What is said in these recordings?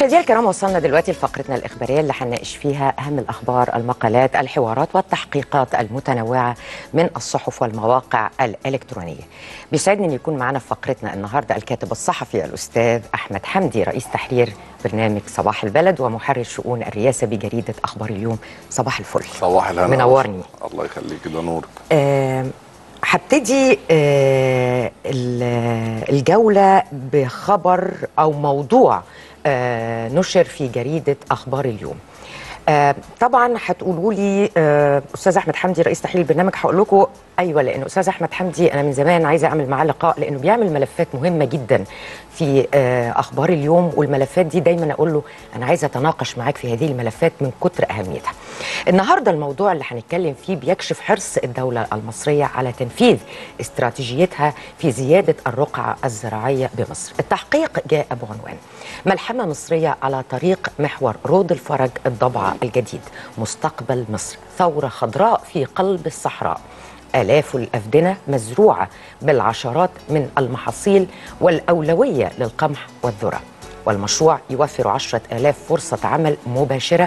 مشاهدينا الكرام وصلنا دلوقتي لفقرتنا الإخبارية اللي هنناقش فيها أهم الأخبار المقالات الحوارات والتحقيقات المتنوعة من الصحف والمواقع الإلكترونية بيسعدني أن يكون معنا في فقرتنا النهاردة الكاتب الصحفي الأستاذ أحمد حمدي رئيس تحرير برنامج صباح البلد ومحرر شؤون الرئاسة بجريدة أخبار اليوم صباح الفل صباح الهنا منورني الله يخليك ده نورك آه، هبتدي آه، ال- الجولة بخبر أو موضوع آه، نشر في جريدة أخبار اليوم آه، طبعا هتقولوا لي آه، استاذ احمد حمدي رئيس تحرير البرنامج هقول لكم ايوه لان استاذ احمد حمدي انا من زمان عايزه اعمل معاه لقاء لانه بيعمل ملفات مهمه جدا في آه، اخبار اليوم والملفات دي دايما اقول له انا عايزه اتناقش معاك في هذه الملفات من كتر اهميتها. النهارده الموضوع اللي هنتكلم فيه بيكشف حرص الدوله المصريه على تنفيذ استراتيجيتها في زياده الرقعه الزراعيه بمصر. التحقيق جاء بعنوان ملحمه مصريه على طريق محور رود الفرج الضبعه الجديد مستقبل مصر ثوره خضراء في قلب الصحراء. آلاف الأفدنة مزروعة بالعشرات من المحاصيل والأولوية للقمح والذرة والمشروع يوفر عشرة آلاف فرصة عمل مباشرة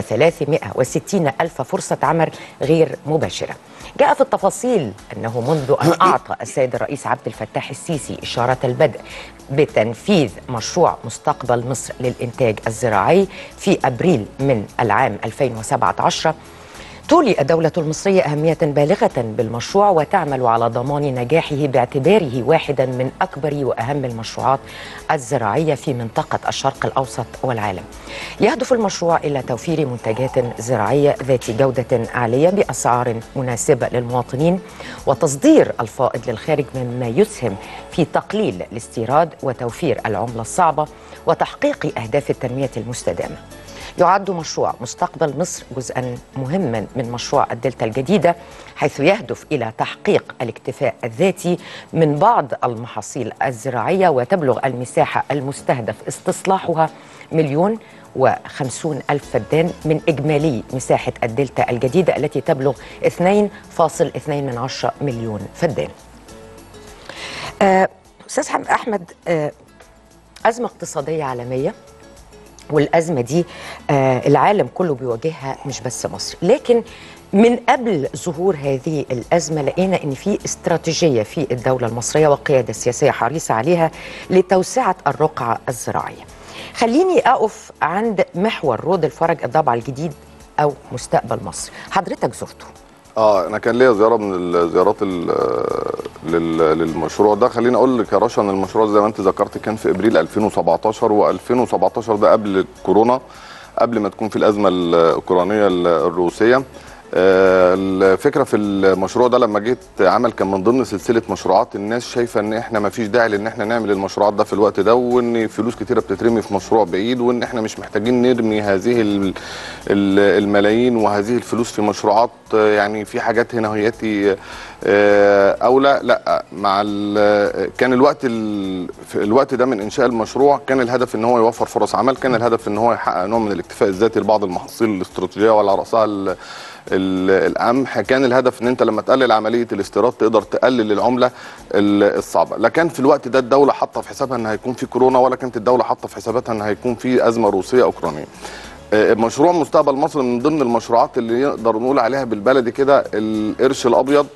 و360 ألف فرصة عمل غير مباشرة جاء في التفاصيل أنه منذ أن أعطى السيد الرئيس عبد الفتاح السيسي إشارة البدء بتنفيذ مشروع مستقبل مصر للإنتاج الزراعي في أبريل من العام 2017 تولي الدولة المصرية أهمية بالغة بالمشروع وتعمل على ضمان نجاحه باعتباره واحدا من أكبر وأهم المشروعات الزراعية في منطقة الشرق الأوسط والعالم. يهدف المشروع إلى توفير منتجات زراعية ذات جودة عالية بأسعار مناسبة للمواطنين وتصدير الفائض للخارج مما يسهم في تقليل الاستيراد وتوفير العملة الصعبة وتحقيق أهداف التنمية المستدامة. يعد مشروع مستقبل مصر جزءا مهما من مشروع الدلتا الجديدة حيث يهدف إلى تحقيق الاكتفاء الذاتي من بعض المحاصيل الزراعية وتبلغ المساحة المستهدف استصلاحها مليون وخمسون ألف فدان من إجمالي مساحة الدلتا الجديدة التي تبلغ 2.2 من عشرة مليون فدان آه، أستاذ حم- أحمد آه، أزمة اقتصادية عالمية والأزمة دي آه العالم كله بيواجهها مش بس مصر لكن من قبل ظهور هذه الأزمة لقينا أن في استراتيجية في الدولة المصرية والقيادة السياسية حريصة عليها لتوسعة الرقعة الزراعية خليني أقف عند محور رود الفرج الضبع الجديد أو مستقبل مصر حضرتك زرته اه انا كان ليا زياره من الزيارات ال- لل- للمشروع ده خليني اقول لك يا رشا ان المشروع زي ما انت ذكرت كان في ابريل 2017 و2017 ده قبل كورونا قبل ما تكون في الازمه الاوكرانيه الروسيه آه، الفكره في المشروع ده لما جيت عمل كان من ضمن سلسله مشروعات الناس شايفه ان احنا ما فيش داعي لان احنا نعمل المشروعات ده في الوقت ده وان فلوس كتيره بتترمي في مشروع بعيد وان احنا مش محتاجين نرمي هذه ال- ال- الملايين وهذه الفلوس في مشروعات آه، يعني في حاجات هنا هياتي آه، اولى لا مع ال- كان الوقت ال- في الوقت ده من انشاء المشروع كان الهدف ان هو يوفر فرص عمل كان الهدف ان هو يحقق نوع من الاكتفاء الذاتي لبعض المحاصيل الاستراتيجيه وعلى راسها ال- ال- القمح كان الهدف ان انت لما تقلل عمليه الاستيراد تقدر تقلل العمله ال- الصعبه لا كان في الوقت ده الدوله حاطه في حسابها ان هيكون في كورونا ولا كانت الدوله حاطه في حساباتها ان هيكون في ازمه روسيه اوكرانيه آه، مشروع مستقبل مصر من ضمن المشروعات اللي نقدر نقول عليها بالبلدي كده القرش الابيض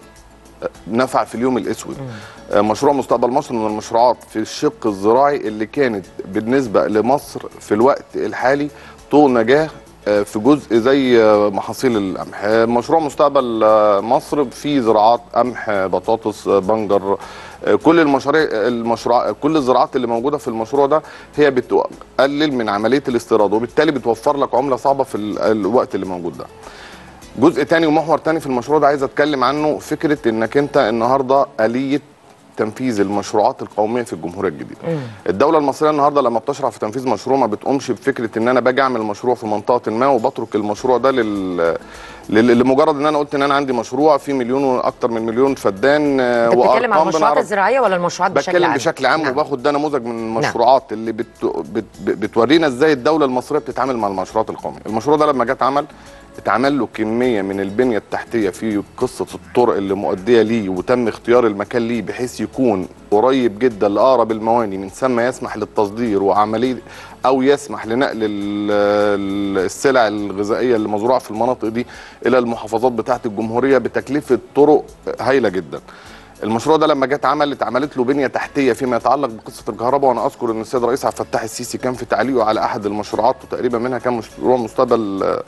نفع في اليوم الاسود آه، مشروع مستقبل مصر من المشروعات في الشق الزراعي اللي كانت بالنسبه لمصر في الوقت الحالي طول نجاه آه، في جزء زي آه، محاصيل القمح آه، مشروع مستقبل آه، مصر في زراعات قمح آه، بطاطس آه، بنجر آه، كل المشاريع المشروع كل الزراعات اللي موجوده في المشروع ده هي بتقلل من عمليه الاستيراد وبالتالي بتوفر لك عمله صعبه في ال- الوقت اللي موجود ده جزء تاني ومحور تاني في المشروع ده عايز اتكلم عنه فكره انك انت النهارده اليه تنفيذ المشروعات القوميه في الجمهوريه الجديده. الدوله المصريه النهارده لما بتشرع في تنفيذ مشروع ما بتقومش بفكره ان انا باجي اعمل مشروع في منطقه ما وبترك المشروع ده لل لل- لمجرد ان انا قلت ان انا عندي مشروع فيه مليون واكتر من مليون فدان آه، انت بتتكلم عن وأرقام المشروعات بنعرف- الزراعيه ولا المشروعات بشكل بتكلم عام بشكل عام نعم. وباخد ده نموذج من المشروعات اللي بت... بت... بت... بتورينا ازاي الدوله المصريه بتتعامل مع المشروعات القوميه المشروع ده لما جه اتعمل اتعمل له كميه من البنيه التحتيه في قصه الطرق اللي مؤديه ليه وتم اختيار المكان ليه بحيث يكون قريب جدا لاقرب المواني من ثم يسمح للتصدير وعمليه او يسمح لنقل ال- ال- السلع الغذائيه اللي مزروعه في المناطق دي الى المحافظات بتاعه الجمهوريه بتكلفه طرق هايله جدا. المشروع ده لما جت اتعمل اتعملت له بنيه تحتيه فيما يتعلق بقصه الكهرباء وانا اذكر ان السيد الرئيس عبد الفتاح السيسي كان في تعليقه على احد المشروعات وتقريبا منها كان مشروع مستقبل آه،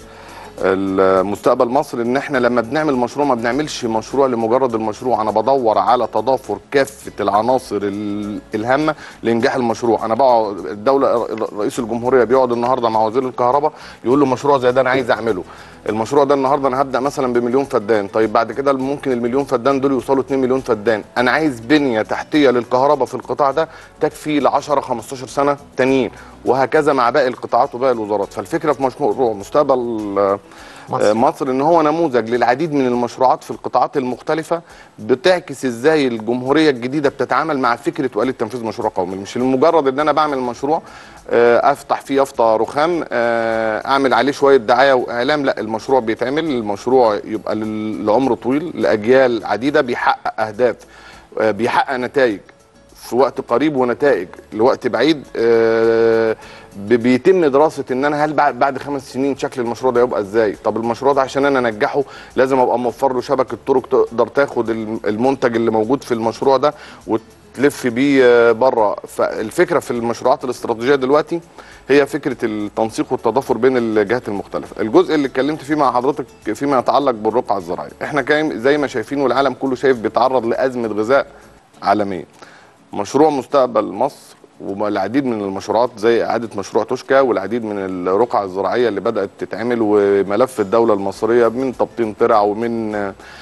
المستقبل مصر ان احنا لما بنعمل مشروع ما بنعملش مشروع لمجرد المشروع انا بدور على تضافر كافه العناصر ال- الهامه لانجاح المشروع انا بقعد الدوله رئيس الجمهوريه بيقعد النهارده مع وزير الكهرباء يقول له مشروع زي ده انا عايز اعمله المشروع ده النهارده انا هبدا مثلا بمليون فدان طيب بعد كده ممكن المليون فدان دول يوصلوا 2 مليون فدان انا عايز بنيه تحتيه للكهرباء في القطاع ده تكفي ل 10 15 سنه تانيين وهكذا مع باقي القطاعات وباقي الوزارات فالفكره في مشروع مستقبل آه، مصر. آه، مصر ان هو نموذج للعديد من المشروعات في القطاعات المختلفه بتعكس ازاي الجمهوريه الجديده بتتعامل مع فكره وآلة تنفيذ مشروع قومي مش لمجرد ان انا بعمل مشروع آه، افتح فيه يافطه رخام آه، اعمل عليه شويه دعايه واعلام لا المشروع بيتعمل المشروع يبقى لل- لعمر طويل لاجيال عديده بيحقق اهداف آه، بيحقق نتائج في وقت قريب ونتائج لوقت بعيد آه، ب- بيتم دراسه ان انا هل بعد بعد خمس سنين شكل المشروع ده يبقى ازاي طب المشروع ده عشان انا انجحه لازم ابقى موفر له شبكه طرق تقدر تاخد الم- المنتج اللي موجود في المشروع ده وتلف بيه بره فالفكره في المشروعات الاستراتيجيه دلوقتي هي فكره التنسيق والتضافر بين الجهات المختلفه الجزء اللي اتكلمت فيه مع حضرتك فيما يتعلق بالرقعه الزراعيه احنا كاين زي ما شايفين والعالم كله شايف بيتعرض لازمه غذاء عالميه مشروع مستقبل مصر والعديد من المشروعات زي اعاده مشروع توشكا والعديد من الرقع الزراعيه اللي بدات تتعمل وملف الدوله المصريه من تبطين ترع ومن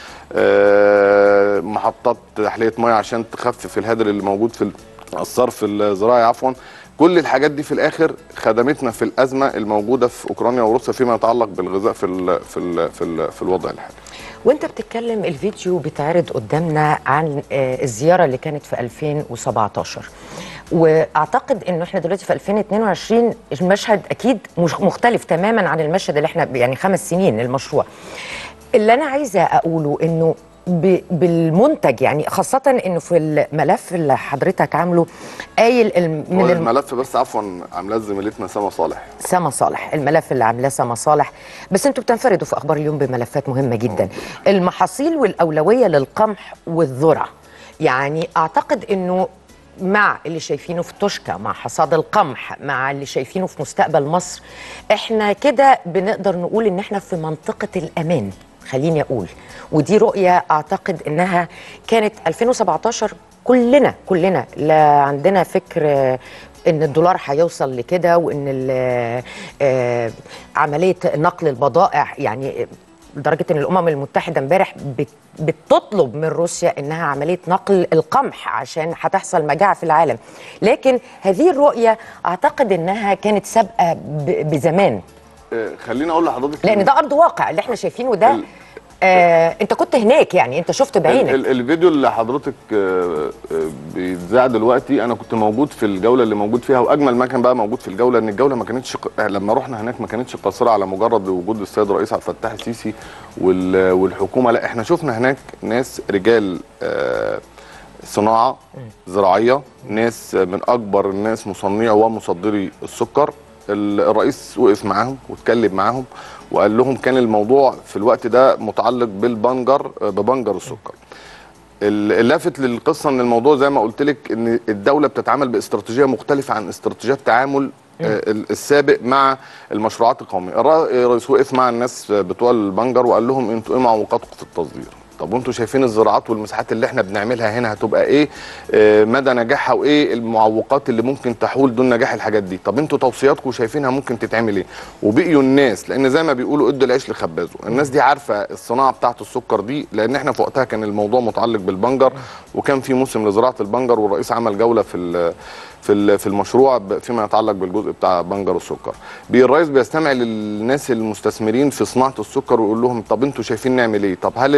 آه، محطات تحليه ميه عشان تخفف الهدر اللي موجود في الصرف الزراعي عفوا كل الحاجات دي في الاخر خدمتنا في الازمه الموجوده في اوكرانيا وروسيا فيما يتعلق بالغذاء في ال في ال في, ال في الوضع الحالي وانت بتتكلم الفيديو بيتعرض قدامنا عن آه، الزياره اللي كانت في 2017 واعتقد انه احنا دلوقتي في 2022 المشهد اكيد مش مختلف تماما عن المشهد اللي احنا يعني خمس سنين المشروع اللي انا عايزه اقوله انه ب- بالمنتج يعني خاصة انه في الملف اللي حضرتك عامله قايل الم- هو من الم... الملف بس عفوا عاملاه زميلتنا سما صالح سما صالح الملف اللي عاملاه سما صالح بس انتوا بتنفردوا في اخبار اليوم بملفات مهمه جدا المحاصيل والاولويه للقمح والذره يعني اعتقد انه مع اللي شايفينه في توشكا مع حصاد القمح مع اللي شايفينه في مستقبل مصر احنا كده بنقدر نقول ان احنا في منطقه الامان خليني اقول ودي رؤيه اعتقد انها كانت 2017 كلنا كلنا لا عندنا فكر آه، ان الدولار هيوصل لكده وان ال- آه، عمليه نقل البضائع يعني لدرجه ان الامم المتحده امبارح بت- بتطلب من روسيا انها عمليه نقل القمح عشان هتحصل مجاعه في العالم لكن هذه الرؤيه اعتقد انها كانت سابقه ب- بزمان آه، خليني اقول لحضرتك لان ده ارض واقع اللي احنا شايفينه ده ال- آه انت كنت هناك يعني انت شفت ال- بعينك ال- الفيديو اللي حضرتك آه، آه، بيتذاع دلوقتي انا كنت موجود في الجوله اللي موجود فيها واجمل ما كان بقى موجود في الجوله ان الجوله ما كانتش ق- لما رحنا هناك ما كانتش قاصره على مجرد وجود السيد الرئيس عبد الفتاح السيسي وال- والحكومه لا احنا شفنا هناك ناس رجال آه، صناعه زراعيه ناس من اكبر الناس مصنعي ومصدري السكر ال- الرئيس وقف معاهم واتكلم معاهم وقال لهم كان الموضوع في الوقت ده متعلق بالبنجر ببنجر السكر ال- اللافت للقصه ان الموضوع زي ما قلت لك ان الدوله بتتعامل باستراتيجيه مختلفه عن استراتيجيات تعامل آه، ال- السابق مع المشروعات القوميه الر- الرئيس وقف مع الناس بتوع البنجر وقال لهم انتوا ايه معوقاتكم في التصدير طب وانتوا شايفين الزراعات والمساحات اللي احنا بنعملها هنا هتبقى ايه آه، مدى نجاحها وايه المعوقات اللي ممكن تحول دون نجاح الحاجات دي طب انتوا توصياتكم شايفينها ممكن تتعمل ايه وبقيوا الناس لان زي ما بيقولوا ادوا العيش لخبازه الناس دي عارفه الصناعه بتاعه السكر دي لان احنا في وقتها كان الموضوع متعلق بالبنجر وكان في موسم لزراعه البنجر والرئيس عمل جوله في ال- في ال- في المشروع ب- فيما يتعلق بالجزء بتاع بنجر السكر بي الرئيس بيستمع للناس المستثمرين في صناعه السكر ويقول لهم طب انتوا شايفين نعمل ايه طب هل النهارده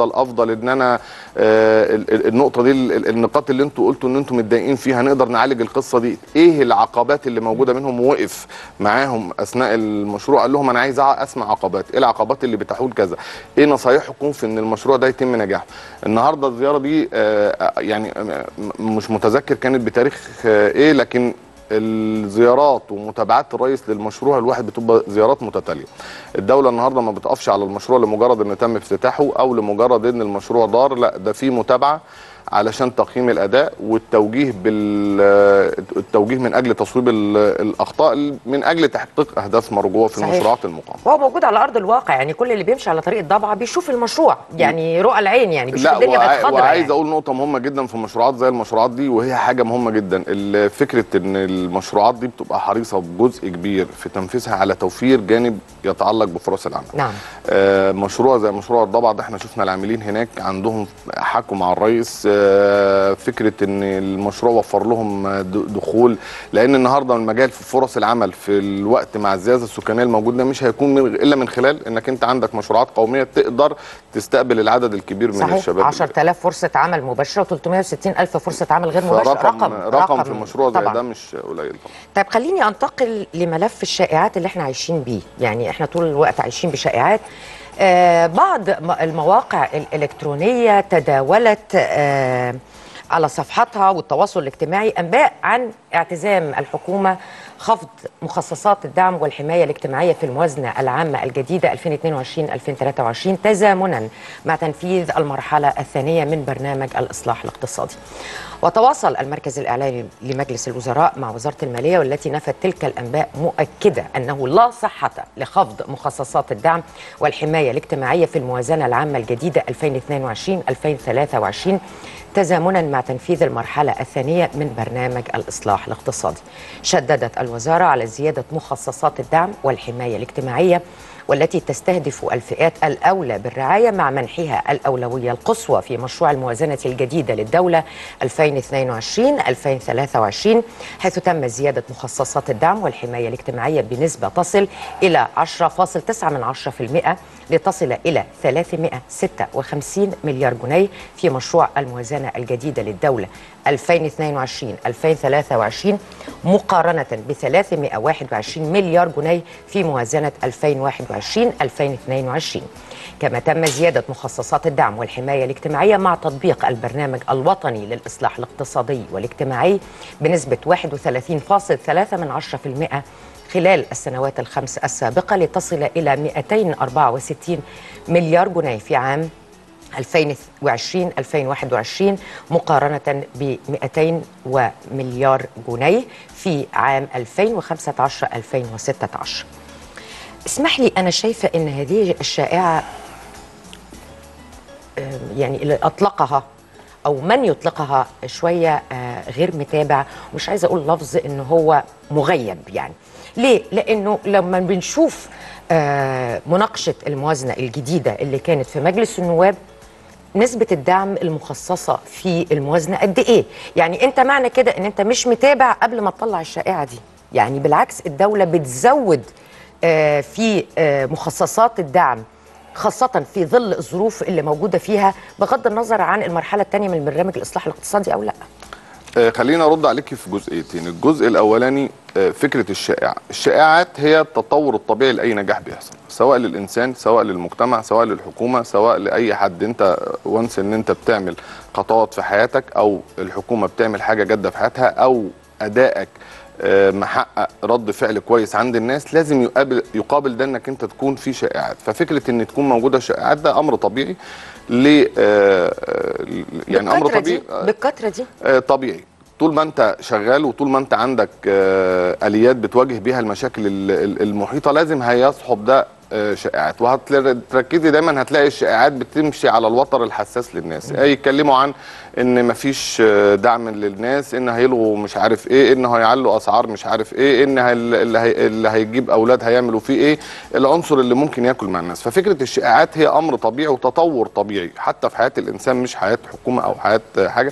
افضل افضل ان انا آه، ال- ال- النقطه دي ال- ال- النقاط اللي انتوا قلتوا ان انتوا متضايقين فيها نقدر نعالج القصه دي ايه العقبات اللي موجوده منهم ووقف معاهم اثناء المشروع قال لهم انا عايز اسمع عقبات ايه العقبات اللي بتحول كذا ايه نصايحكم في ان المشروع ده يتم نجاحه النهارده الزياره دي آه، يعني آه، م- مش متذكر كانت بتاريخ آه، ايه لكن الزيارات ومتابعات الرئيس للمشروع الواحد بتبقى زيارات متتاليه. الدوله النهارده ما بتقفش على المشروع لمجرد ان تم افتتاحه او لمجرد ان المشروع دار، لا ده في متابعه علشان تقييم الاداء والتوجيه بال التوجيه من اجل تصويب ال- الاخطاء من اجل تحقيق اهداف مرجوه في صحيح. المشروعات المقامه. وهو موجود على ارض الواقع يعني كل اللي بيمشي على طريق الضبعه بيشوف المشروع يعني رؤى العين يعني بيشوف لا الدنيا وع- بقت خضراء وعايز يعني. اقول نقطه مهمه جدا في مشروعات زي المشروعات دي وهي حاجه مهمه جدا ال- فكره ان المشروعات دي بتبقى حريصه بجزء كبير في تنفيذها على توفير جانب يتعلق بفرص العمل نعم آه، مشروع زي مشروع الضبع ده احنا شفنا العاملين هناك عندهم حكوا مع الرئيس آه، فكره ان المشروع وفر لهم آه، د- دخول لان النهارده المجال في فرص العمل في الوقت مع الزياده السكانيه الموجوده مش هيكون من الا من خلال انك انت عندك مشروعات قوميه تقدر تستقبل العدد الكبير من صحيح الشباب 10000 فرصه عمل مباشره و360 الف فرصه عمل غير مباشره فرقم رقم رقم في مشروع زي طبعا. ده مش قليل طبعا طيب خليني انتقل لملف الشائعات اللي احنا عايشين بيه يعني احنا طول الوقت عايشين بشائعات آه بعض م- المواقع الإلكترونية تداولت آه على صفحتها والتواصل الاجتماعي أنباء عن اعتزام الحكومة خفض مخصصات الدعم والحماية الاجتماعية في الموازنة العامة الجديدة 2022-2023 تزامنا مع تنفيذ المرحلة الثانية من برنامج الإصلاح الاقتصادي وتواصل المركز الإعلامي لمجلس الوزراء مع وزارة المالية والتي نفت تلك الأنباء مؤكدة أنه لا صحة لخفض مخصصات الدعم والحماية الاجتماعية في الموازنة العامة الجديدة 2022-2023 تزامنا مع تنفيذ المرحلة الثانية من برنامج الإصلاح الاقتصادي شددت الوزارة على زيادة مخصصات الدعم والحماية الاجتماعية والتي تستهدف الفئات الأولى بالرعاية مع منحها الأولوية القصوى في مشروع الموازنة الجديدة للدولة 2022-2023 حيث تم زيادة مخصصات الدعم والحماية الاجتماعية بنسبة تصل إلى 10.9% من 10% لتصل إلى 356 مليار جنيه في مشروع الموازنة الجديدة للدولة 2022-2023 مقارنة ب 321 مليار جنيه في موازنة 2021-2022 كما تم زيادة مخصصات الدعم والحماية الاجتماعية مع تطبيق البرنامج الوطني للإصلاح الاقتصادي والاجتماعي بنسبة 31.3 من 10% خلال السنوات الخمس السابقة لتصل إلى 264 مليار جنيه في عام 2020 2021 مقارنة ب 200 مليار جنيه في عام 2015 2016 اسمح لي أنا شايفة أن هذه الشائعة آم، يعني اللي أطلقها أو من يطلقها شوية آه، غير متابع مش عايزة أقول لفظ أنه هو مغيب يعني ليه؟ لأنه لما بنشوف آه، مناقشة الموازنة الجديدة اللي كانت في مجلس النواب نسبة الدعم المخصصة في الموازنة قد إيه؟ يعني أنت معنى كده أن أنت مش متابع قبل ما تطلع الشائعة دي يعني بالعكس الدولة بتزود آه، في آه، مخصصات الدعم خاصة في ظل الظروف اللي موجودة فيها بغض النظر عن المرحلة الثانية من برنامج الإصلاح الاقتصادي أو لا آه، خليني ارد عليكي في جزئيتين الجزء الاولاني آه، فكره الشائعه الشائعات هي التطور الطبيعي لاي نجاح بيحصل سواء للانسان سواء للمجتمع سواء للحكومه سواء لاي حد انت وانس ان انت بتعمل خطوات في حياتك او الحكومه بتعمل حاجه جاده في حياتها او ادائك آه، محقق رد فعل كويس عند الناس لازم يقابل يقابل ده انك انت تكون في شائعات ففكره ان تكون موجوده شائعات ده امر طبيعي ل آه، آه، يعني امر بالكترة طبيعي دي بالكترة دي آه، طبيعي طول ما انت شغال وطول ما انت عندك آه، اليات بتواجه بيها المشاكل ال- ال- المحيطه لازم هيصحب ده آه، شائعات وهتركزي دايما هتلاقي الشائعات بتمشي على الوتر الحساس للناس آه، يتكلموا عن ان مفيش آه، دعم للناس ان هيلغوا مش عارف ايه ان هيعلوا اسعار مش عارف ايه ان هي- اللي, هي اللي هيجيب اولاد هيعملوا فيه ايه العنصر اللي ممكن ياكل مع الناس ففكره الشائعات هي امر طبيعي وتطور طبيعي حتى في حياه الانسان مش حياه حكومه او حياه آه، حاجه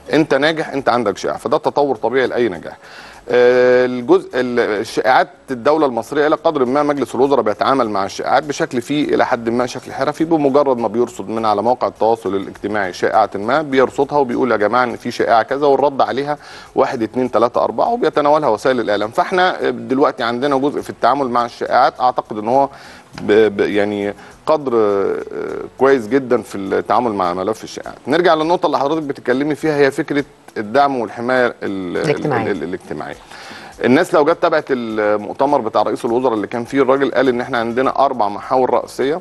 انت ناجح انت عندك شائع فده تطور طبيعي لاي نجاح آه، الجزء ال- الشائعات الدوله المصريه الى قدر ما مجلس الوزراء بيتعامل مع الشائعات بشكل فيه الى حد ما شكل حرفي بمجرد ما بيرصد من على موقع التواصل الاجتماعي شائعه ما بيرصدها وبيقول يا جماعه ان في شائعه كذا والرد عليها واحد اتنين تلاته اربعه وبيتناولها وسائل الاعلام فاحنا دلوقتي عندنا جزء في التعامل مع الشائعات اعتقد ان هو ب ب يعني قدر آه، كويس جدا في التعامل مع ملف الشائعات نرجع للنقطه اللي حضرتك بتتكلمي فيها هي فكره الدعم والحمايه ال- الاجتماعية. ال- ال- الاجتماعيه الناس لو جت تابعت المؤتمر بتاع رئيس الوزراء اللي كان فيه الراجل قال ان احنا عندنا اربع محاور رئيسيه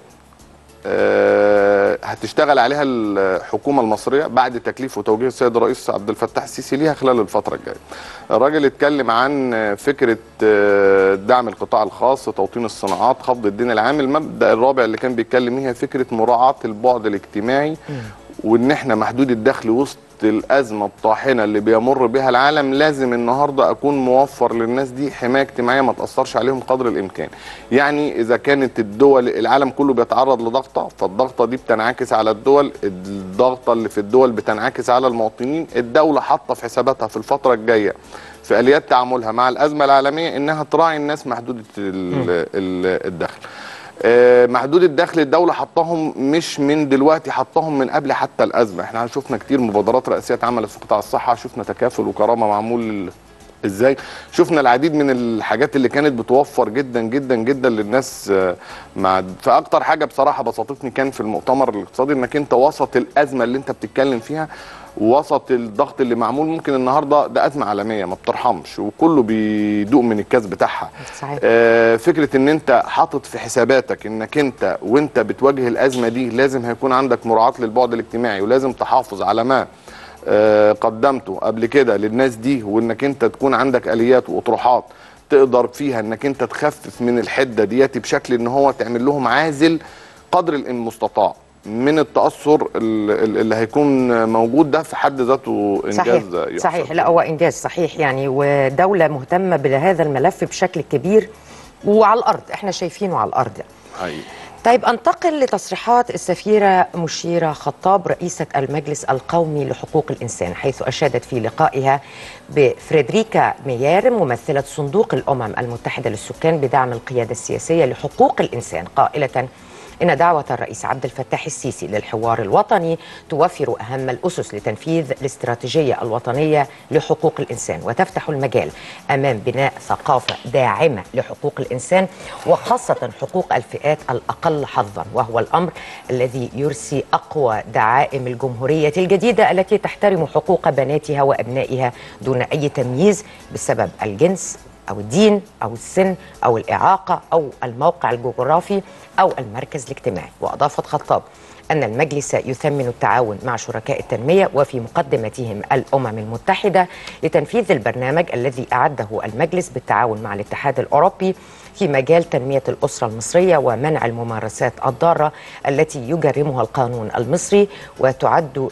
آه، هتشتغل عليها الحكومه المصريه بعد تكليف وتوجيه السيد الرئيس عبد الفتاح السيسي ليها خلال الفتره الجايه. الراجل اتكلم عن فكره آه، دعم القطاع الخاص، توطين الصناعات، خفض الدين العام، المبدا الرابع اللي كان بيتكلم فيه هي فكره مراعاه البعد الاجتماعي وان احنا محدود الدخل وسط الازمه الطاحنه اللي بيمر بها العالم لازم النهارده اكون موفر للناس دي حمايه اجتماعيه ما تاثرش عليهم قدر الامكان يعني اذا كانت الدول العالم كله بيتعرض لضغطه فالضغطه دي بتنعكس على الدول الضغطه اللي في الدول بتنعكس على المواطنين الدوله حاطه في حساباتها في الفتره الجايه في اليات تعاملها مع الازمه العالميه انها تراعي الناس محدوده ال- ال- الدخل آه، محدود الدخل الدوله حطاهم مش من دلوقتي حطاهم من قبل حتى الازمه احنا شفنا كتير مبادرات رئاسيه اتعملت في قطاع الصحه شفنا تكافل وكرامه معمول ازاي شفنا العديد من الحاجات اللي كانت بتوفر جدا جدا جدا للناس آه، مع فاكتر حاجه بصراحه بسطتني كان في المؤتمر الاقتصادي انك انت وسط الازمه اللي انت بتتكلم فيها وسط الضغط اللي معمول ممكن النهارده ده ازمه عالميه ما بترحمش وكله بيدوق من الكاس بتاعها صحيح. آه، فكره ان انت حاطط في حساباتك انك انت وانت بتواجه الازمه دي لازم هيكون عندك مراعاه للبعد الاجتماعي ولازم تحافظ على ما آه، قدمته قبل كده للناس دي وانك انت تكون عندك اليات واطروحات تقدر فيها انك انت تخفف من الحده دياتي بشكل ان هو تعمل لهم عازل قدر المستطاع من التاثر ال- ال- اللي هيكون موجود ده في حد ذاته انجاز صحيح يحسب. صحيح لا هو انجاز صحيح يعني ودوله مهتمه بهذا الملف بشكل كبير وعلى الارض احنا شايفينه على الارض حقيقي. طيب انتقل لتصريحات السفيره مشيره خطاب رئيسه المجلس القومي لحقوق الانسان حيث اشادت في لقائها بفريدريكا ميار ممثله صندوق الامم المتحده للسكان بدعم القياده السياسيه لحقوق الانسان قائله إن دعوة الرئيس عبد الفتاح السيسي للحوار الوطني توفر أهم الأسس لتنفيذ الاستراتيجية الوطنية لحقوق الإنسان وتفتح المجال أمام بناء ثقافة داعمة لحقوق الإنسان وخاصة حقوق الفئات الأقل حظا وهو الأمر الذي يرسي أقوى دعائم الجمهورية الجديدة التي تحترم حقوق بناتها وأبنائها دون أي تمييز بسبب الجنس أو الدين أو السن أو الإعاقة أو الموقع الجغرافي أو المركز الاجتماعي وأضافت خطاب أن المجلس يثمن التعاون مع شركاء التنمية وفي مقدمتهم الأمم المتحدة لتنفيذ البرنامج الذي أعده المجلس بالتعاون مع الاتحاد الأوروبي في مجال تنمية الأسرة المصرية ومنع الممارسات الضارة التي يجرمها القانون المصري وتعد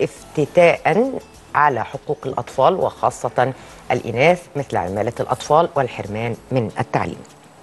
افتتاء على حقوق الأطفال وخاصة الإناث مثل عمالة الأطفال والحرمان من التعليم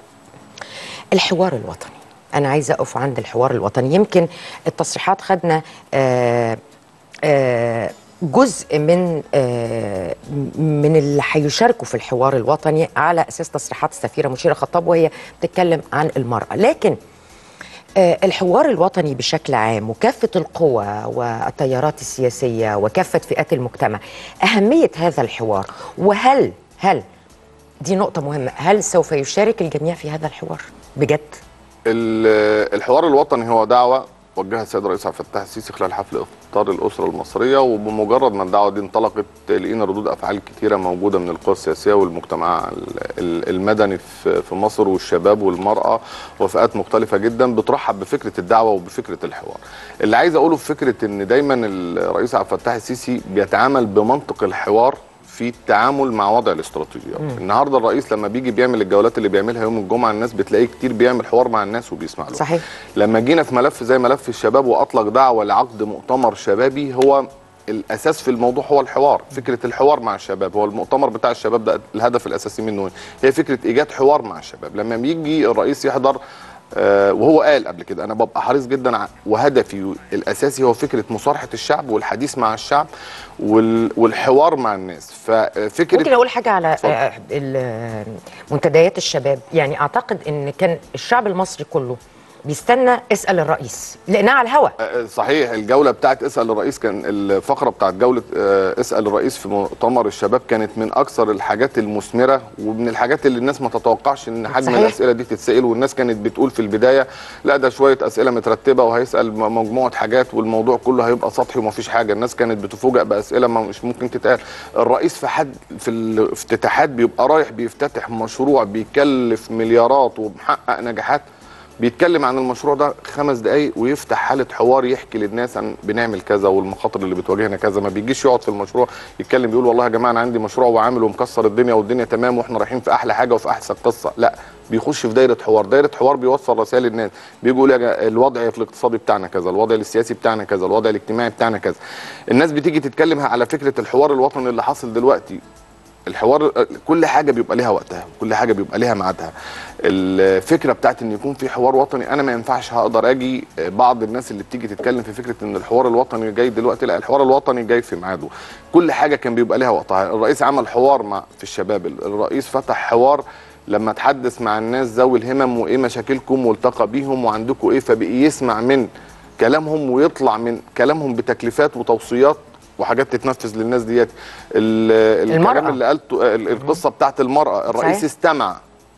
الحوار الوطني أنا عايزة أقف عند الحوار الوطني يمكن التصريحات خدنا آه آه جزء من آه من اللي هيشاركوا في الحوار الوطني على أساس تصريحات السفيرة مشيرة خطاب وهي بتتكلم عن المرأة لكن آه، الحوار الوطني بشكل عام وكافة القوى والتيارات السياسية وكافة فئات المجتمع أهمية هذا الحوار وهل هل دي نقطة مهمة هل سوف يشارك الجميع في هذا الحوار بجد؟ ال- الحوار الوطني هو دعوه وجهها السيد الرئيس عبد الفتاح السيسي خلال حفل افطار الاسره المصريه وبمجرد ما الدعوه دي انطلقت لقينا ردود افعال كتيره موجوده من القوى السياسيه والمجتمع ال- ال- المدني في في مصر والشباب والمراه وفئات مختلفه جدا بترحب بفكره الدعوه وبفكره الحوار. اللي عايز اقوله في فكره ان دايما الرئيس عبد الفتاح السيسي بيتعامل بمنطق الحوار في التعامل مع وضع الاستراتيجيات النهارده الرئيس لما بيجي بيعمل الجولات اللي بيعملها يوم الجمعه الناس بتلاقيه كتير بيعمل حوار مع الناس وبيسمع لهم صحيح لما جينا في ملف زي ملف الشباب واطلق دعوه لعقد مؤتمر شبابي هو الاساس في الموضوع هو الحوار فكره الحوار مع الشباب هو المؤتمر بتاع الشباب ده الهدف الاساسي منه إيه؟ هي فكره ايجاد حوار مع الشباب لما بيجي الرئيس يحضر آه، وهو قال قبل كده انا ببقى حريص جدا ع- وهدفي الاساسي هو فكره مصارحه الشعب والحديث مع الشعب وال- والحوار مع الناس ففكره ممكن اقول حاجه على اتفضل. آه، ال- منتديات الشباب يعني اعتقد ان كان الشعب المصري كله بيستنى اسال الرئيس لانها على الهوا آه، صحيح الجوله بتاعت اسال الرئيس كان الفقره بتاعت جوله آه، اسال الرئيس في مؤتمر الشباب كانت من اكثر الحاجات المثمره ومن الحاجات اللي الناس ما تتوقعش ان حجم صحيح. الاسئله دي تتسال والناس كانت بتقول في البدايه لا ده شويه اسئله مترتبه وهيسال م- مجموعه حاجات والموضوع كله هيبقى سطحي ومفيش حاجه الناس كانت بتفوجئ باسئله ما مش ممكن تتقال الرئيس في حد في الافتتاحات بيبقى رايح بيفتتح مشروع بيكلف مليارات ومحقق نجاحات بيتكلم عن المشروع ده خمس دقايق ويفتح حاله حوار يحكي للناس عن بنعمل كذا والمخاطر اللي بتواجهنا كذا ما بيجيش يقعد في المشروع يتكلم بيقول والله يا جماعه انا عندي مشروع وعامل ومكسر الدنيا والدنيا تمام واحنا رايحين في احلى حاجه وفي احسن قصه لا بيخش في دايره حوار دايره حوار بيوصل رسائل للناس بيجي يقول يا جا- الوضع في الاقتصادي بتاعنا كذا الوضع السياسي بتاعنا كذا الوضع الاجتماعي بتاعنا كذا الناس بتيجي تتكلم على فكره الحوار الوطني اللي حاصل دلوقتي الحوار كل حاجه بيبقى ليها وقتها كل حاجه بيبقى ليها ميعادها الفكره بتاعت ان يكون في حوار وطني انا ما ينفعش هقدر اجي بعض الناس اللي بتيجي تتكلم في فكره ان الحوار الوطني جاي دلوقتي لا الحوار الوطني جاي في ميعاده كل حاجه كان بيبقى ليها وقتها الرئيس عمل حوار مع في الشباب الرئيس فتح حوار لما تحدث مع الناس ذوي الهمم وايه مشاكلكم والتقى بيهم وعندكم ايه فبقي يسمع من كلامهم ويطلع من كلامهم بتكليفات وتوصيات وحاجات تتنفذ للناس ديات ال- الكلام المرأة. اللي قالته ال- القصه بتاعت المراه الرئيس صحيح. استمع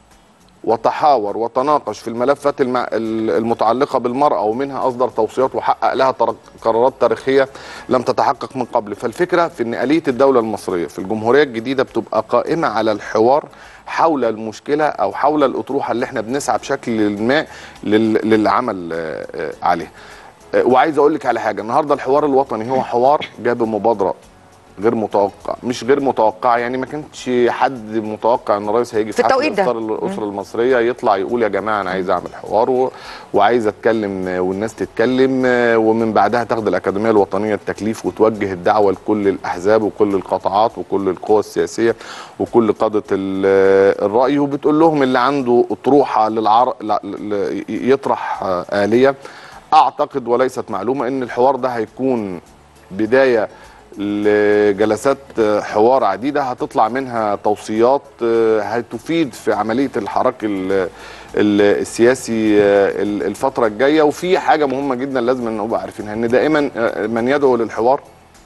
وتحاور وتناقش في الملفات الم- ال- المتعلقه بالمراه ومنها اصدر توصيات وحقق لها تر- قرارات تاريخيه لم تتحقق من قبل فالفكره في ان اليه الدوله المصريه في الجمهوريه الجديده بتبقى قائمه على الحوار حول المشكله او حول الاطروحه اللي احنا بنسعى بشكل ما لل- للعمل آه، آه، عليها آه، وعايز اقول لك على حاجه النهارده الحوار الوطني هو حوار جاب مبادره غير متوقع مش غير متوقع يعني ما كانش حد متوقع ان الرئيس هيجي في في حفل التوقيت ده. افطار الاسره المصريه يطلع يقول يا جماعه انا عايز اعمل حوار و... وعايز اتكلم آه، والناس تتكلم آه، ومن بعدها تاخد الاكاديميه الوطنيه التكليف وتوجه الدعوه لكل الاحزاب وكل القطاعات وكل القوى السياسيه وكل قاده ال- آه، الراي وبتقول لهم اللي عنده اطروحه للعر ل... ل... يطرح آه، اليه اعتقد وليست معلومه ان الحوار ده هيكون بدايه لجلسات حوار عديده هتطلع منها توصيات هتفيد في عمليه الحراك ال- ال- السياسي الفتره الجايه وفي حاجه مهمه جدا لازم نبقى عارفينها ان دائما من يدعو للحوار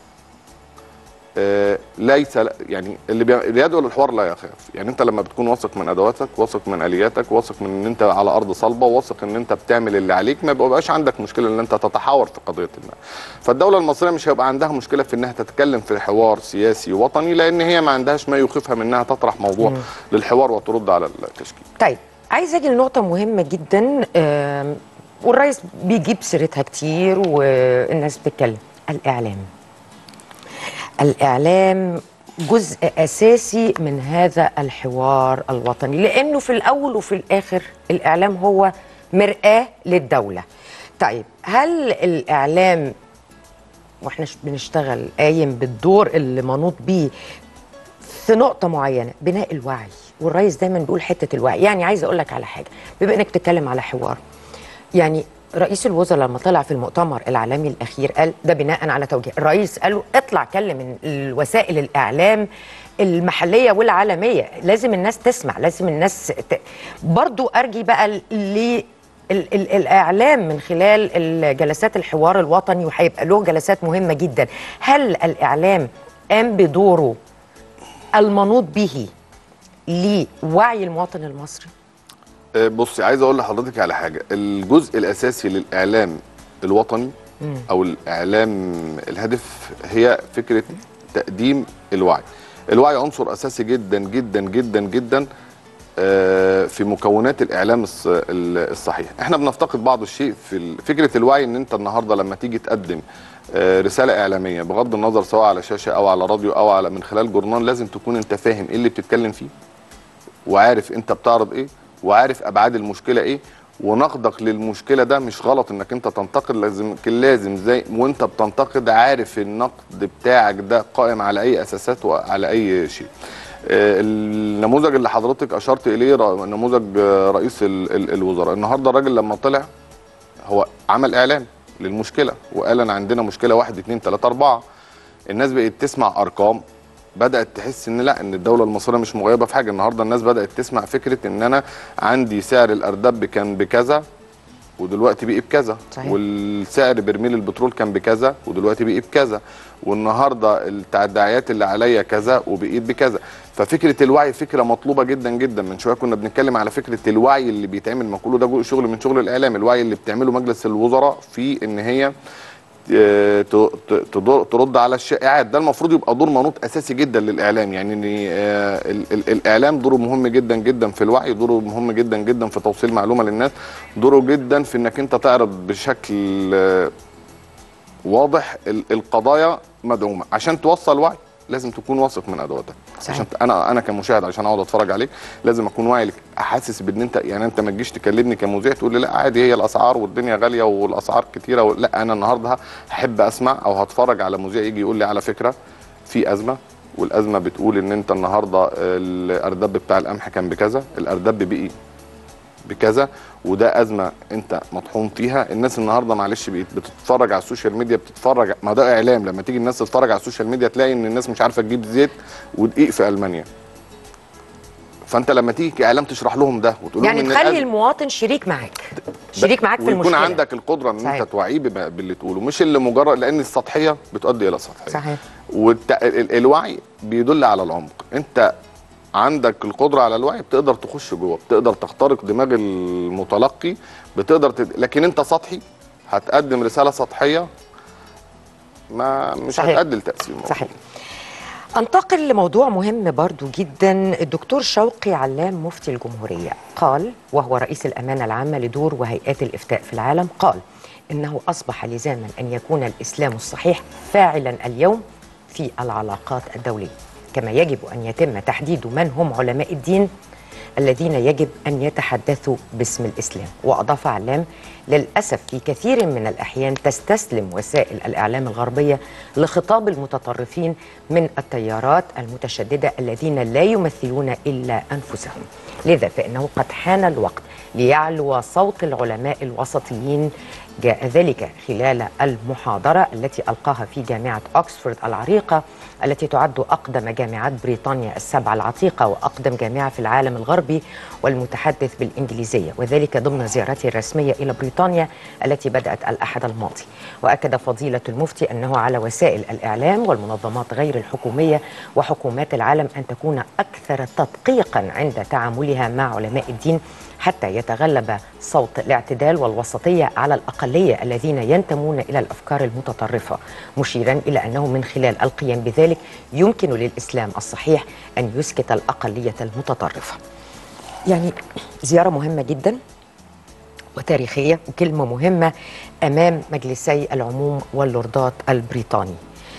آه، ليس يعني اللي بي- اللي يدعو للحوار لا يخاف يعني انت لما بتكون واثق من ادواتك واثق من الياتك واثق من ان انت على ارض صلبه واثق ان انت بتعمل اللي عليك ما بيبقاش عندك مشكله ان انت تتحاور في قضيه ما فالدوله المصريه مش هيبقى عندها مشكله في انها تتكلم في حوار سياسي وطني لان هي ما عندهاش ما يخيفها من انها تطرح موضوع للحوار وترد على التشكيل طيب عايز اجي لنقطة مهمة جدا آم، والرئيس بيجيب سيرتها كتير والناس بتتكلم الإعلام الإعلام جزء أساسي من هذا الحوار الوطني لأنه في الأول وفي الآخر الإعلام هو مرآة للدولة طيب هل الإعلام واحنا ش- بنشتغل قايم بالدور اللي منوط بيه في نقطة معينة بناء الوعي والرئيس دايما بيقول حتة الوعي يعني عايز اقول لك على حاجة بما انك بتتكلم على حوار يعني رئيس الوزراء لما طلع في المؤتمر العالمي الاخير قال ده بناء على توجيه الرئيس قال له اطلع كلم الوسائل الاعلام المحليه والعالميه لازم الناس تسمع لازم الناس ت... برضو ارجي بقى ل ال ال الاعلام من خلال الجلسات الحوار الوطني وهيبقى له جلسات مهمه جدا هل الاعلام قام بدوره المنوط به لوعي المواطن المصري آه، بصي عايز اقول لحضرتك على حاجه الجزء الاساسي للاعلام الوطني او الاعلام الهدف هي فكره تقديم الوعي الوعي عنصر اساسي جدا جدا جدا جدا آه، في مكونات الاعلام الص- ال- الصحيح احنا بنفتقد بعض الشيء في ال- فكره الوعي ان انت النهارده لما تيجي تقدم آه، رساله اعلاميه بغض النظر سواء على شاشه او على راديو او على من خلال جورنال لازم تكون انت فاهم ايه اللي بتتكلم فيه وعارف انت بتعرض ايه وعارف ابعاد المشكله ايه ونقدك للمشكله ده مش غلط انك انت تنتقد لازم كان لازم زي وانت بتنتقد عارف النقد بتاعك ده قائم على اي اساسات وعلى اي شيء آه، النموذج اللي حضرتك اشرت اليه ر- نموذج آه، رئيس ال- ال- الوزراء النهارده الراجل لما طلع هو عمل اعلان للمشكله وقال انا عندنا مشكله واحد اتنين تلاته اربعه الناس بقت تسمع ارقام بدات تحس ان لا ان الدوله المصريه مش مغيبه في حاجه النهارده الناس بدات تسمع فكره ان انا عندي سعر الاردب كان بكذا ودلوقتي بقي بكذا صحيح. والسعر برميل البترول كان بكذا ودلوقتي بقي بكذا والنهارده التعديات اللي عليا كذا وبقيت بكذا ففكره الوعي فكره مطلوبه جدا جدا من شويه كنا بنتكلم على فكره الوعي اللي بيتعمل ما كله ده جو- شغل من شغل الاعلام الوعي اللي بتعمله مجلس الوزراء في ان هي آه، ت- ت- تضر- ترد على الشائعات ده المفروض يبقى دور منوط اساسي جدا للاعلام يعني ان آه، ال- ال- الاعلام دوره مهم جدا جدا في الوعي دوره مهم جدا جدا في توصيل معلومه للناس دوره جدا في انك انت تعرض بشكل آه، واضح ال- القضايا مدعومه عشان توصل وعي لازم تكون واثق من ادواتك صحيح. عشان ت- انا انا كمشاهد عشان اقعد اتفرج عليك لازم اكون واعي لك احسس بان انت يعني انت ما تجيش تكلمني كمذيع تقول لي لا عادي هي الاسعار والدنيا غاليه والاسعار كتيره و... لا انا النهارده هحب اسمع او هتفرج على مذيع يجي يقول لي على فكره في ازمه والازمه بتقول ان انت النهارده الاردب بتاع القمح كان بكذا الاردب بقي بكذا وده ازمه انت مطحون فيها الناس النهارده معلش بقت بتتفرج على السوشيال ميديا بتتفرج ما ده اعلام لما تيجي الناس تتفرج على السوشيال ميديا تلاقي ان الناس مش عارفه تجيب زيت ودقيق في المانيا فانت لما تيجي كاعلام تشرح لهم ده وتقول يعني لهم ان تخلي الأزمة- المواطن شريك معاك شريك معاك في ويكون المشكله عندك القدره ان صحيح. انت توعيه بما- باللي تقوله مش اللي مجرد لان السطحيه بتؤدي الى سطحيه صحيح والت... ال- ال- الوعي بيدل على العمق انت عندك القدره على الوعي بتقدر تخش جوه بتقدر تخترق دماغ المتلقي بتقدر تد... لكن انت سطحي هتقدم رساله سطحيه ما مش صحيح. هتأدي لتاثير صحيح انتقل لموضوع مهم برضو جدا الدكتور شوقي علام مفتي الجمهورية قال وهو رئيس الأمانة العامة لدور وهيئات الإفتاء في العالم قال إنه أصبح لزاما أن يكون الإسلام الصحيح فاعلا اليوم في العلاقات الدولية كما يجب أن يتم تحديد من هم علماء الدين الذين يجب أن يتحدثوا باسم الإسلام وأضاف علام للأسف في كثير من الأحيان تستسلم وسائل الإعلام الغربية لخطاب المتطرفين من التيارات المتشددة الذين لا يمثلون إلا أنفسهم لذا فإنه قد حان الوقت ليعلو صوت العلماء الوسطيين جاء ذلك خلال المحاضرة التي ألقاها في جامعة أكسفورد العريقة التي تعد أقدم جامعات بريطانيا السبعة العتيقة وأقدم جامعة في العالم الغربي والمتحدث بالإنجليزية وذلك ضمن زيارته الرسمية إلى بريطانيا التي بدأت الأحد الماضي وأكد فضيلة المفتي أنه على وسائل الإعلام والمنظمات غير الحكومية وحكومات العالم أن تكون أكثر تدقيقا عند تعاملها مع علماء الدين حتى يتغلب صوت الاعتدال والوسطية على الأقلية الذين ينتمون إلى الأفكار المتطرفة مشيرا إلى أنه من خلال القيام بذلك يمكن للإسلام الصحيح أن يسكت الأقلية المتطرفة يعني زيارة مهمة جدا وتاريخية وكلمة مهمة أمام مجلسي العموم واللوردات البريطاني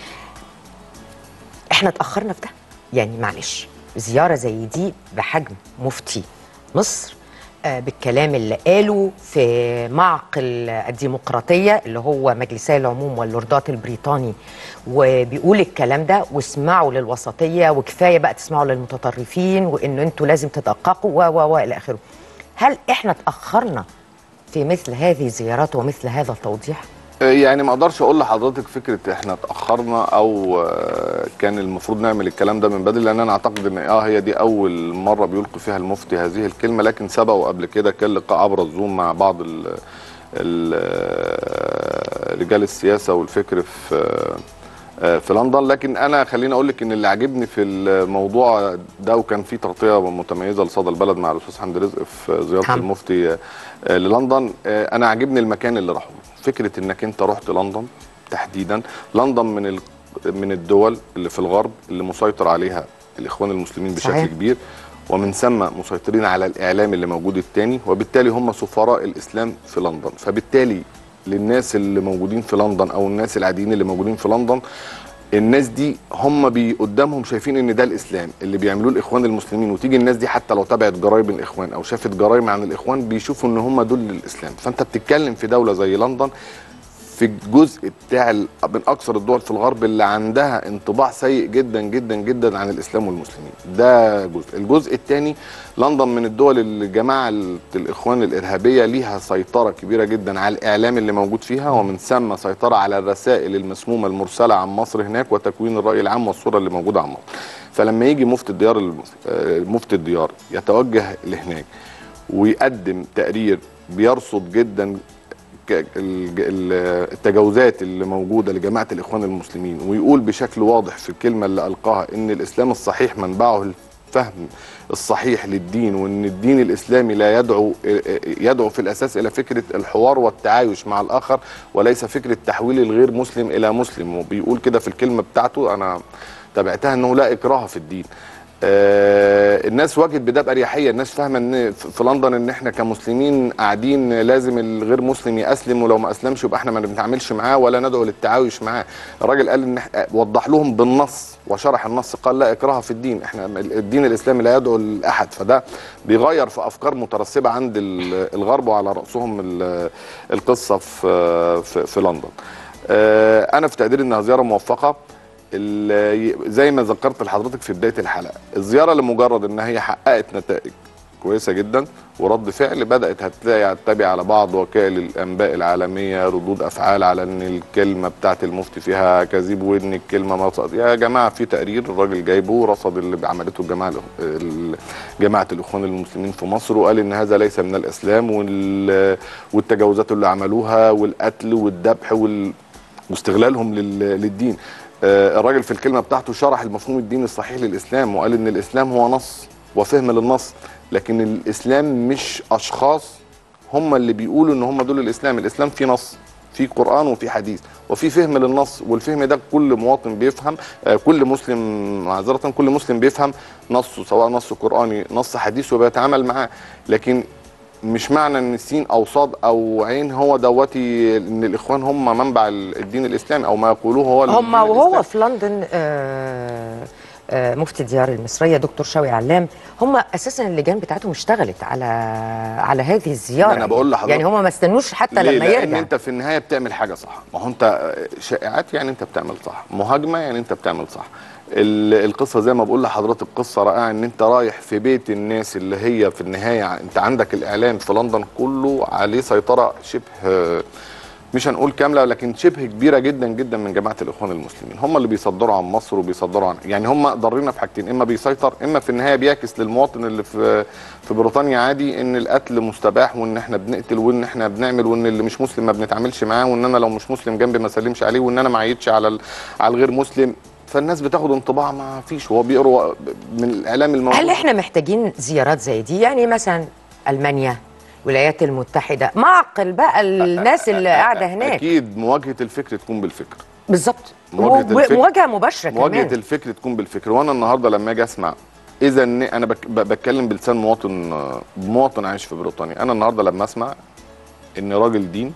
احنا اتأخرنا في ده يعني معلش زيارة زي دي بحجم مفتي مصر آه، بالكلام اللي قاله في معقل الديمقراطية اللي هو مجلسي العموم واللوردات البريطاني وبيقول الكلام ده واسمعوا للوسطية وكفاية بقى تسمعوا للمتطرفين وإن انتوا لازم تدققوا و و و إلى آخره هل احنا اتأخرنا في مثل هذه الزيارات ومثل هذا التوضيح؟ يعني ما اقدرش اقول لحضرتك فكره احنا اتاخرنا او آه، كان المفروض نعمل الكلام ده من بدري لان انا اعتقد ان اه هي دي اول مره بيلقي فيها المفتي هذه الكلمه لكن سبقوا قبل كده كان لقاء عبر الزوم مع بعض ال ال آه، رجال السياسه والفكر في آه، في لندن لكن انا خليني اقول لك ان اللي عاجبني في الموضوع ده وكان في تغطيه متميزه لصدى البلد مع الاستاذ حمدي رزق في زياره نعم. المفتي آه، للندن آه، انا عاجبني المكان اللي راحوا فكره انك انت رحت لندن تحديدا لندن من ال- من الدول اللي في الغرب اللي مسيطر عليها الاخوان المسلمين بشكل صحيح. كبير ومن ثم مسيطرين على الاعلام اللي موجود التاني وبالتالي هم سفراء الاسلام في لندن فبالتالي للناس اللي موجودين في لندن او الناس العاديين اللي موجودين في لندن الناس دي هم بي قدامهم شايفين ان ده الاسلام اللي بيعملوه الاخوان المسلمين وتيجي الناس دي حتى لو تابعت جرايم الاخوان او شافت جرايم عن الاخوان بيشوفوا ان هم دول الاسلام فانت بتتكلم في دوله زي لندن في الجزء بتاع ال- من اكثر الدول في الغرب اللي عندها انطباع سيء جدا جدا جدا عن الاسلام والمسلمين ده جزء الجزء الثاني لندن من الدول اللي جماعه ال- الاخوان الارهابيه ليها سيطره كبيره جدا على الاعلام اللي موجود فيها ومن ثم سيطره على الرسائل المسمومه المرسله عن مصر هناك وتكوين الراي العام والصوره اللي موجوده عن مصر فلما يجي مفتي الديار المس- آه، مفتي الديار يتوجه لهناك ويقدم تقرير بيرصد جدا ك- ال- ال- التجاوزات اللي موجوده لجماعه الاخوان المسلمين ويقول بشكل واضح في الكلمه اللي القاها ان الاسلام الصحيح منبعه الفهم الصحيح للدين وان الدين الاسلامي لا يدعو يدعو في الاساس الى فكره الحوار والتعايش مع الاخر وليس فكره تحويل الغير مسلم الى مسلم وبيقول كده في الكلمه بتاعته انا تابعتها انه لا اكراه في الدين آه الناس واجهت بده باريحيه الناس فاهمه ان في في لندن ان احنا كمسلمين قاعدين لازم الغير مسلم ياسلم ولو ما اسلمش يبقى احنا ما بنتعاملش معاه ولا ندعو للتعايش معاه الراجل قال ان إح- وضح لهم بالنص وشرح النص قال لا اكراه في الدين احنا الدين الاسلامي لا يدعو لاحد فده بيغير في افكار مترسبه عند ال- الغرب وعلى راسهم ال- القصه في في, في لندن آه، انا في تقديري انها زياره موفقه ال- زي ما ذكرت لحضرتك في بدايه الحلقه الزياره لمجرد ان هي حققت نتائج كويسه جدا ورد فعل بدات هتلاقي هتتابع على بعض وكائل الانباء العالميه ردود افعال على ان الكلمه بتاعت المفتي فيها كذب وان الكلمه ما صد- يا جماعه في تقرير الراجل جايبه رصد اللي عملته الجماعه الإخ- ال- جماعه الاخوان المسلمين في مصر وقال ان هذا ليس من الاسلام وال- والتجاوزات اللي عملوها والقتل والذبح وال واستغلالهم لل- للدين آه، الراجل في الكلمه بتاعته شرح المفهوم الديني الصحيح للاسلام وقال ان الاسلام هو نص وفهم للنص لكن الاسلام مش اشخاص هم اللي بيقولوا ان هم دول الاسلام الاسلام في نص في قران وفي حديث وفي فهم للنص والفهم ده كل مواطن بيفهم آه، كل مسلم معذره كل مسلم بيفهم نصه سواء نص قراني نص حديث وبيتعامل معاه لكن مش معنى ان السين او صاد او عين هو دوتي ان الاخوان هم منبع الدين الاسلامي او ما يقولوه هو هم الدين وهو الإسلامي. في لندن آه، آه، مفتي الديار المصريه دكتور شوقي علام هم اساسا اللجان بتاعتهم اشتغلت على على هذه الزياره أنا بقول لحضرتك- يعني هم ما استنوش حتى ليه؟ لما لان يرجع انت في النهايه بتعمل حاجه صح ما هو انت شائعات يعني انت بتعمل صح مهاجمه يعني انت بتعمل صح ال- القصه زي ما بقول لحضرتك قصه رائعه ان انت رايح في بيت الناس اللي هي في النهايه انت عندك الاعلام في لندن كله عليه سيطره شبه مش هنقول كامله لكن شبه كبيره جدا جدا من جماعه الاخوان المسلمين هم اللي بيصدروا عن مصر وبيصدروا عن يعني هم ضارين في حاجتين اما بيسيطر اما في النهايه بيعكس للمواطن اللي في في بريطانيا عادي ان القتل مستباح وان احنا بنقتل وان احنا بنعمل وان اللي مش مسلم ما بنتعاملش معاه وان انا لو مش مسلم جنبي ما اسلمش عليه وان انا ما اعيدش على ال- على الغير مسلم فالناس بتاخد انطباع ما فيش هو بيقروا من الاعلام الموجود هل احنا محتاجين زيارات زي دي يعني مثلا المانيا الولايات المتحده معقل بقى الناس اللي قاعده هناك اكيد مواجهه الفكر تكون بالفكر بالظبط مواجهة و- الفكر. مواجهه مباشره مواجهه كمان الفكر تكون بالفكر وانا النهارده لما اجي اسمع اذا إن انا بك ب- بتكلم بلسان مواطن آه، مواطن عايش في بريطانيا انا النهارده لما اسمع ان راجل دين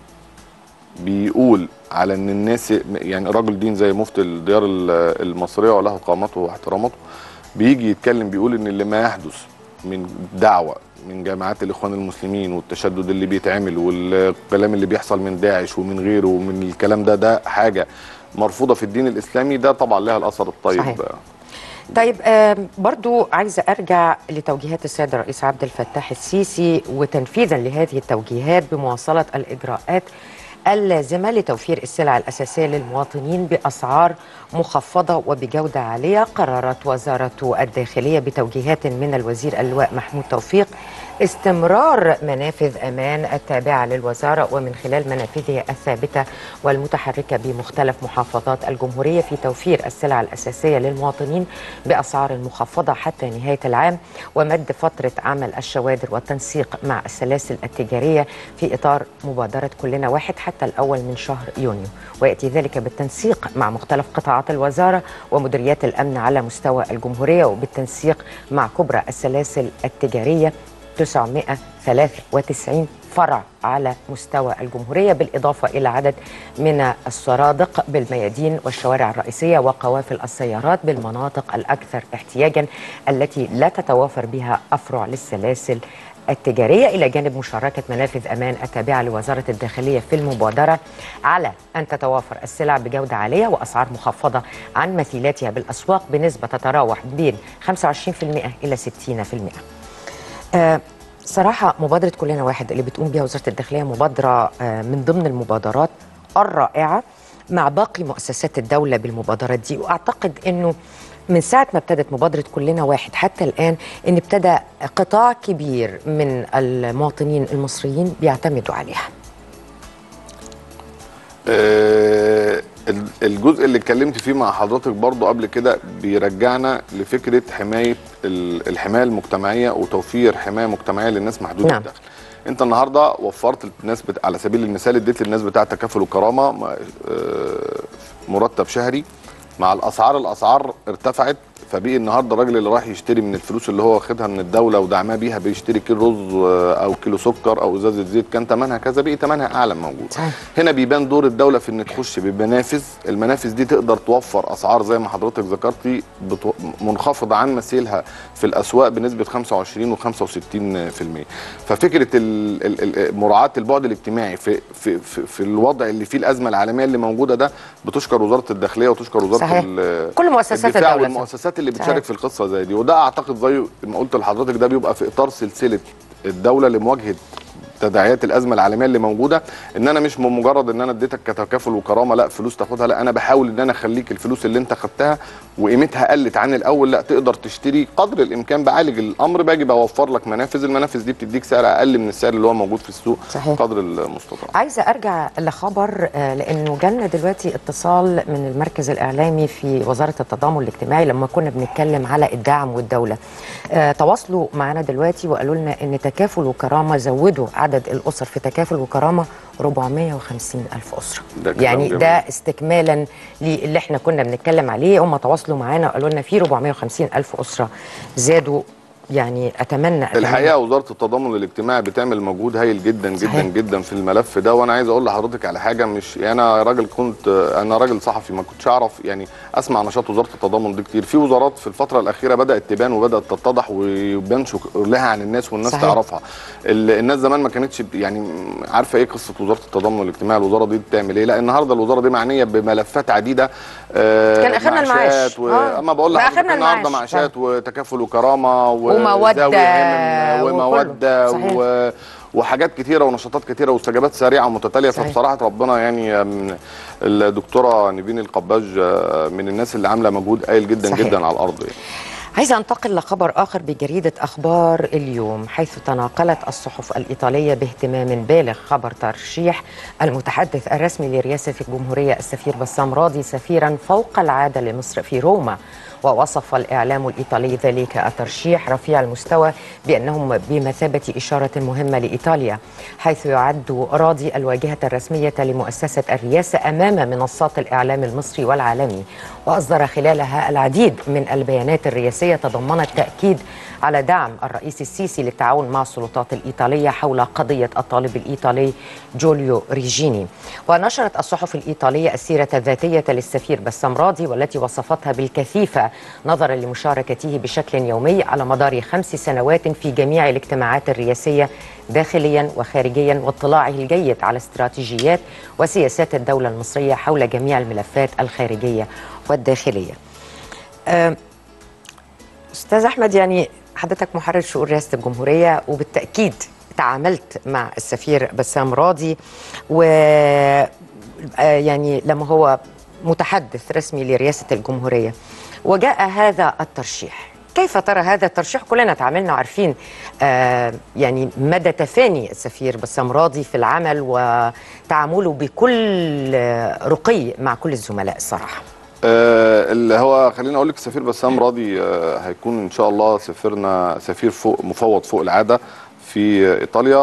بيقول على ان الناس يعني راجل دين زي مفتي الديار ال- المصريه وله قامته واحترامته بيجي يتكلم بيقول ان اللي ما يحدث من دعوه من جماعات الاخوان المسلمين والتشدد اللي بيتعمل والكلام اللي بيحصل من داعش ومن غيره ومن الكلام ده ده حاجه مرفوضه في الدين الاسلامي ده طبعا لها الاثر الطيب صحيح. طيب آم، برضو عايزة أرجع لتوجيهات السيد الرئيس عبد الفتاح السيسي وتنفيذا لهذه التوجيهات بمواصلة الإجراءات اللازمة لتوفير السلع الأساسية للمواطنين بأسعار مخفضة وبجودة عالية قررت وزارة الداخلية بتوجيهات من الوزير اللواء محمود توفيق استمرار منافذ أمان التابعة للوزارة ومن خلال منافذها الثابتة والمتحركة بمختلف محافظات الجمهورية في توفير السلع الأساسية للمواطنين بأسعار مخفضة حتى نهاية العام ومد فترة عمل الشوادر والتنسيق مع السلاسل التجارية في إطار مبادرة كلنا واحد حتى الأول من شهر يونيو ويأتي ذلك بالتنسيق مع مختلف قطاعات الوزارة ومديريات الأمن على مستوى الجمهورية وبالتنسيق مع كبرى السلاسل التجارية 993 فرع على مستوى الجمهورية بالإضافة إلى عدد من السرادق بالميادين والشوارع الرئيسية وقوافل السيارات بالمناطق الأكثر احتياجا التي لا تتوافر بها أفرع للسلاسل التجارية إلى جانب مشاركة منافذ أمان التابعة لوزارة الداخلية في المبادرة على أن تتوافر السلع بجودة عالية وأسعار مخفضة عن مثيلاتها بالأسواق بنسبة تتراوح بين 25% إلى 60%. آه، صراحة مبادرة كلنا واحد اللي بتقوم بها وزارة الداخلية مبادرة آه، من ضمن المبادرات الرائعة مع باقي مؤسسات الدولة بالمبادرات دي وأعتقد أنه من ساعة ما ابتدت مبادرة كلنا واحد حتى الآن أن ابتدى قطاع كبير من المواطنين المصريين بيعتمدوا عليها آه، ال- الجزء اللي اتكلمت فيه مع حضرتك برضو قبل كده بيرجعنا لفكره حمايه ال- الحمايه المجتمعيه وتوفير حمايه مجتمعيه للناس محدوده نعم. الدخل. انت النهارده وفرت للناس بت... على سبيل المثال اديت للناس بتاع تكافل وكرامه م- آه، مرتب شهري مع الاسعار الاسعار ارتفعت فبقي النهارده الراجل اللي رايح يشتري من الفلوس اللي هو واخدها من الدوله ودعمها بيها بيشتري كيلو رز آه، او كيلو سكر او ازازه زيت كان ثمنها كذا بقي ثمنها اعلى موجود صحيح. هنا بيبان دور الدوله في ان تخش بمنافذ المنافذ دي تقدر توفر اسعار زي ما حضرتك ذكرتي بتو... منخفضه عن مثيلها في الاسواق بنسبه 25 و65% ففكره ال... ال... ال... مراعاه البعد الاجتماعي في... في في في الوضع اللي فيه الازمه العالميه اللي موجوده ده بتشكر وزاره الداخليه وتشكر وزاره صحيح. ال... كل مؤسسات الدفاع الدولة. والمؤسسات اللي صحيح. بتشارك في القصه زي دي وده اعتقد زي ما قلت لحضرتك ده بيبقى في اطار سلسله الدوله لمواجهه تداعيات الازمه العالميه اللي موجوده ان انا مش مجرد ان انا اديتك كتكافل وكرامه لا فلوس تاخدها لا انا بحاول ان انا اخليك الفلوس اللي انت خدتها وقيمتها قلت عن الاول لا تقدر تشتري قدر الامكان بعالج الامر باجي بوفر لك منافذ المنافذ دي بتديك سعر اقل من السعر اللي هو موجود في السوق صحيح. قدر المستطاع عايزه ارجع لخبر آه، لانه جالنا دلوقتي اتصال من المركز الاعلامي في وزاره التضامن الاجتماعي لما كنا بنتكلم على الدعم والدوله آه، تواصلوا معنا دلوقتي وقالوا لنا ان تكافل وكرامه زودوا عدد الاسر في تكافل وكرامه 450 الف اسره ده كلام يعني جميل. ده استكمالا للي احنا كنا بنتكلم عليه هم تواصلوا معانا وقالوا لنا في 450 الف اسره زادوا يعني اتمنى, أتمنى الحقيقه وزاره التضامن الاجتماعي بتعمل مجهود هايل جدا جدا صحيح. جدا في الملف ده وانا عايز اقول لحضرتك على حاجه مش انا راجل كنت انا راجل صحفي ما كنتش اعرف يعني اسمع نشاط وزاره التضامن دي كتير في وزارات في الفتره الاخيره بدات تبان وبدات تتضح ويبان شكلها عن الناس والناس صحيح. تعرفها ال- الناس زمان ما كانتش ب- يعني عارفه ايه قصه وزاره التضامن الاجتماعي الوزاره دي بتعمل ايه لا النهارده الوزاره دي معنيه بملفات عديده آه، كان آخرنا المعاش. معاشات و... آه. اما بقول بقى لحضرتك آخرنا النهارده المعاش. معاشات وتكافل وكرامه ومودة وذوي همم وكله. وموده صحيح. و... وحاجات كتيره ونشاطات كتيره واستجابات سريعه ومتتاليه صحيح. فبصراحه ربنا يعني من الدكتوره نيفين القباج آه، من الناس اللي عامله مجهود قايل جدا صحيح. جدا على الارض يعني. عايزة أنتقل لخبر آخر بجريدة أخبار اليوم حيث تناقلت الصحف الإيطالية باهتمام بالغ خبر ترشيح المتحدث الرسمي لرئاسة الجمهورية السفير بسام راضي سفيرا فوق العادة لمصر في روما ووصف الإعلام الإيطالي ذلك الترشيح رفيع المستوى بأنهم بمثابة إشارة مهمة لإيطاليا حيث يعد راضي الواجهة الرسمية لمؤسسة الرئاسة أمام منصات الإعلام المصري والعالمي وأصدر خلالها العديد من البيانات الرئاسية تضمنت تأكيد على دعم الرئيس السيسي للتعاون مع السلطات الإيطالية حول قضية الطالب الإيطالي جوليو ريجيني ونشرت الصحف الإيطالية السيرة الذاتية للسفير بسام راضي والتي وصفتها بالكثيفة نظرا لمشاركته بشكل يومي على مدار خمس سنوات في جميع الاجتماعات الرئاسية داخليا وخارجيا واطلاعه الجيد على استراتيجيات وسياسات الدولة المصرية حول جميع الملفات الخارجية والداخلية أم، استاذ احمد يعني حضرتك محرر شؤون رئاسه الجمهوريه وبالتاكيد تعاملت مع السفير بسام راضي و آه، يعني لما هو متحدث رسمي لرئاسه الجمهوريه وجاء هذا الترشيح كيف ترى هذا الترشيح كلنا تعاملنا عارفين آه يعني مدى تفاني السفير بسام راضي في العمل وتعامله بكل آه، رقي مع كل الزملاء الصراحه آه، اللي هو خليني اقول لك السفير بسام راضي آه، هيكون ان شاء الله سفيرنا سفير فوق مفوض فوق العاده في ايطاليا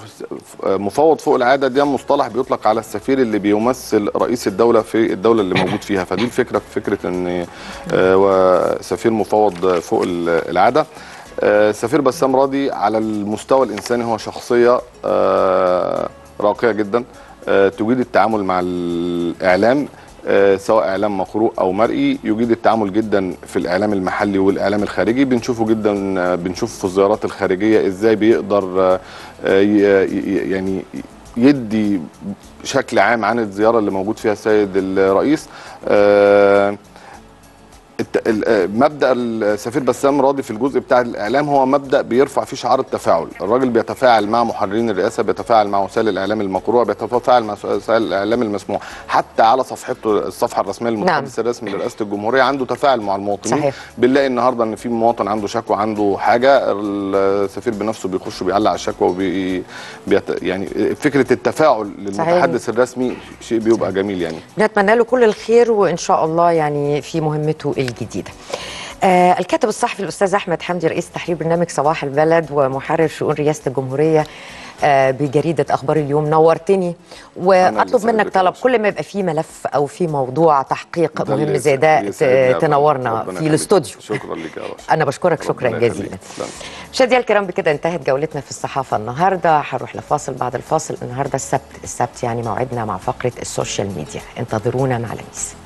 ومفوض فوق العاده ده مصطلح بيطلق على السفير اللي بيمثل رئيس الدوله في الدوله اللي موجود فيها فدي الفكره في فكره ان آه، وسفير مفوض فوق العاده آه، السفير بسام راضي على المستوى الانساني هو شخصيه آه، راقيه جدا آه، تجيد التعامل مع الاعلام آه، سواء اعلام مقروء او مرئي يجيد التعامل جدا في الاعلام المحلي والاعلام الخارجي بنشوفه جدا آه، بنشوف في الزيارات الخارجيه ازاي بيقدر آه، آه، ي- ي- يعني يدي شكل عام عن الزياره اللي موجود فيها السيد الرئيس آه، الت- ال- آه، مبدا السفير بسام راضي في الجزء بتاع الاعلام هو مبدا بيرفع فيه شعار التفاعل الراجل بيتفاعل مع محررين الرئاسه بيتفاعل مع وسائل الاعلام المقروءه بيتفاعل مع وسائل الاعلام المسموع حتى على صفحته الصفحه الرسميه للمتحدث الرسمي لرئاسه الجمهوريه عنده تفاعل مع المواطنين صحيح. بنلاقي النهارده ان في مواطن عنده شكوى عنده حاجه السفير بنفسه بيخش بيعلق على الشكوى وبي بيت يعني فكره التفاعل للمتحدث الرسمي شيء بيبقى جميل يعني نتمنى له كل الخير وان شاء الله يعني في مهمته الجديده آه الكاتب الصحفي الاستاذ احمد حمدي رئيس تحرير برنامج صباح البلد ومحرر شؤون رئاسه الجمهوريه آه بجريده اخبار اليوم نورتني اللي واطلب سعيد منك بك يا طلب باشا. كل ما يبقى فيه ملف او في موضوع تحقيق ده اللي مهم زي يسعد- ده يسعدني ت- يا تنورنا ربنا في يخليك. الاستوديو شكرا لك يا رشا انا بشكرك شكرا ربنا يخليك. جزيلا تسلم. مشاهدينا الكرام بكده انتهت جولتنا في الصحافه النهارده هنروح لفاصل بعد الفاصل النهارده السبت السبت يعني موعدنا مع فقره السوشيال ميديا انتظرونا مع لميس